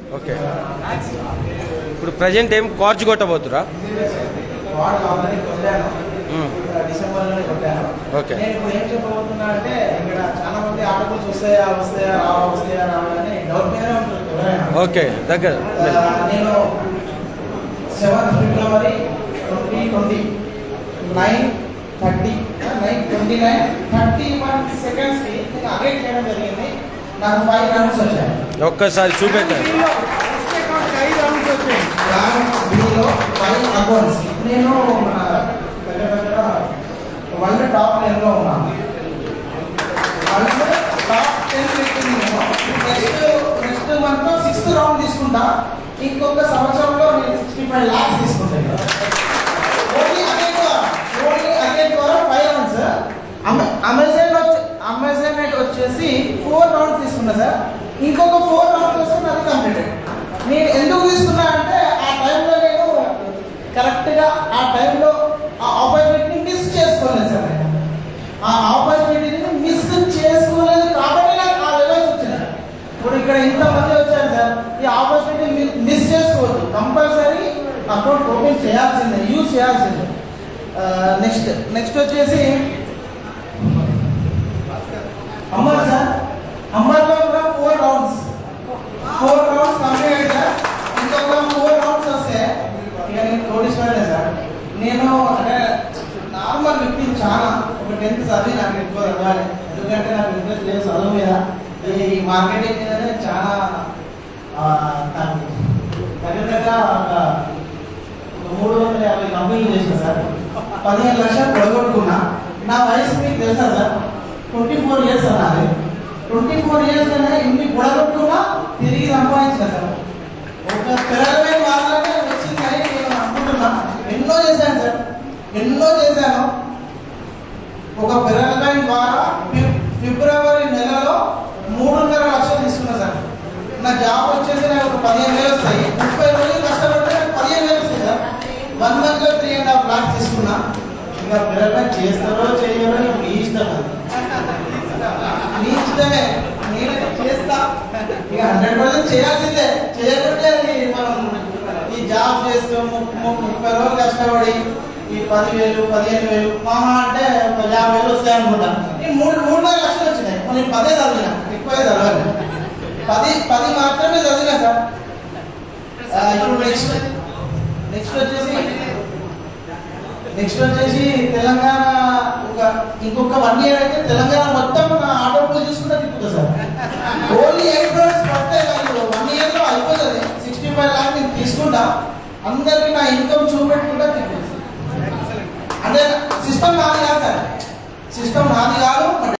Okay ఇప్పుడు present ఏం cards కొట్టబోతురా వాడు ఆల్రెడీ కొట్టాను మ్మ్. డిసెంబర్లోనే కొట్టాను ఓకే. నేను ఇప్పుడు ఏం చెప్పబోతున్నా అంటే ఇక్కడ చాలా మంది ఆటోస్ వస్తాయా వస్తాయా రావా వస్తాయా రావా అని డౌట్ మీదనే ఉంటుంది ఎవరైనా. ఓకే దగ్గర ఆ, నేను seventh February twenty twenty nine thirty nine twenty nine thirty one సెకండ్స్కి నేను అప్డేట్ చేయడం జరిగింది నాకు ఫైవ్ రౌండ్స్ వచ్చాయి ఒక్కసారి చూపెట్టాను ఐదు రౌండ్స్ వచ్చాయి రౌండ్ బిలో ఫైవ్ అకౌంట్స్ నేను మన దగ్గర దగ్గర వరల్డ్ టాప్ టెన్లో ఉన్నాను వరల్డ్ టాప్ టెన్ పెట్టింది next next month sixth round తీసుకుంటా ఇంకొక సంవత్సరంలో నేను సిక్స్టీ ఫైవ్ ల్యాక్స్ తీసుకుంటాను ఓన్లీ అదే ద్వారా ఓన్లీ అదే ద్వారా ఫైవ్ రౌండ్స్ అమెజాన్ వచ్చి అమెజాన్ నెట్ వచ్చేసి ఫోర్ రౌండ్స్ తీసుకున్నా సార్ ఇంకొక ఫోర్ రౌండ్స్ వస్తే నాది కంప్లీటెడ్ నేను ఎందుకు తీసుకున్నా అంటే ఆ టైంలో నేను కరెక్ట్గా ఆ టైంలో ఆ ఆపర్చునిటీని మిస్ చేసుకోలేదు సార్ నేను ఆ ఆపర్చునిటీని మిస్ చేసుకోలేదు కాబట్టి నాకు ఆ లెవెల్స్ వచ్చినాయి ఇప్పుడు ఇక్కడ ఇంతమంది వచ్చారు సార్ ఈ ఆపర్చునిటీ మిస్ చేసుకోవద్దు కంపల్సరీ అకౌంట్ ఓపెన్ చేయాల్సిందే యూజ్ చేయాల్సిందే నెక్స్ట్ నెక్స్ట్ వచ్చేసి అమ్మర్ సార్ అమ్మర్లో కూడా four rounds four rounds complete అయ్యాయి సార్ ఇంకొక ఫోర్ రౌండ్స్ వస్తే ఇక నేను కోటీశ్వరుడే సార్ నేను అంటే నార్మల్ వ్యక్తి చాలా ఒక టెన్త్ చదివి నాకు ఎక్కువ చదవాలి ఎందుకంటే నాకు ఇంట్రెస్ట్ లేదు చదువు మీద ఈ మార్కెటింగ్ మీదనే చాలా ఆ, నాకు దగ్గర దగ్గర ఒక ఒక మూడు వందల యాభై కంపెనీలు చేసిన సార్ పదిహేను లక్షలు పొడగొట్టుకున్నా నా వయసు మీకు తెలుసా సార్ ట్వంటీ ఫోర్ ఇయర్స్ అన్నది ట్వంటీ ఫోర్ ఇయర్స్ అయినా ఇన్ని పొడగొట్టుకున్నా తిరిగి సంపాదించిన సార్ ఒక పిల్లలపై వాళ్ళకే వచ్చిందని నేను అనుకుంటున్నా ఎన్నో చేశాను సార్ ఎన్నో చేశాను ఒక పిల్లలపై ద్వారా ఫిబ్- ఫిబ్రవరి నెలలో మూడున్నర లక్షలు తీసుకున్నా సార్ నా జాబ్ వచ్చేసి నాకు ఒక పదిహేను వేలు వస్తాయి ముప్పై రోజులు కష్టపడితే నాకు పదిహేను వేలు వస్తాయి సార్ వన్ మంత్లో త్రీ అండ్ హాఫ్ లాక్స్ తీసుకున్నా ఇంకా పిల్లలపై చేస్తారో చేయరో ఇక మీ ఇష్టం అది మీ ఇష్టమే నేనైతే చేస్తా ఇక హండ్రెడ్ పర్సెంట్ చేయాల్సిందే చేయకుంటే అది మనం ఈ జాబ్ చేస్తూ ము- ము- ముప్పై రోజులు కష్టపడి ఈ పదివేలు పదిహేను వేలు మహా అంటే ఒక యాభై వేలు వస్తాయి అనుకుంటా ఈ మూడు మూడున్నర లక్షలు వచ్చినాయి మనం పదే చదివినా ఎక్కువే చదవాలి పది పది మాత్రమే చదివినా సార్ ఆ, ఇప్పుడు నెక్స్ట్ నెక్స్ట్ వచ్చేసి నెక్స్ట్ వచ్చేసి తెలంగాణ ఒక ఇంకొక వన్ ఇయర్ అయితే తెలంగాణ మొత్తం నా ఆటో పూజ చూసుకుంటే తిప్పుతా సార్ ఓన్లీ ఎయిట్ రోడ్స్ పడితే నాకు వన్ ఇయర్ లో అయిపోతుంది సిక్స్టీ ఫైవ్ లాక్ నేను తీసుకుంటా అందరికి నా ఇన్కమ్ చూపెట్టుకుంటా తిప్పుతా అంటే సిస్టమ్ నాది కాదు సార్ సిస్టమ్ నాది కాదు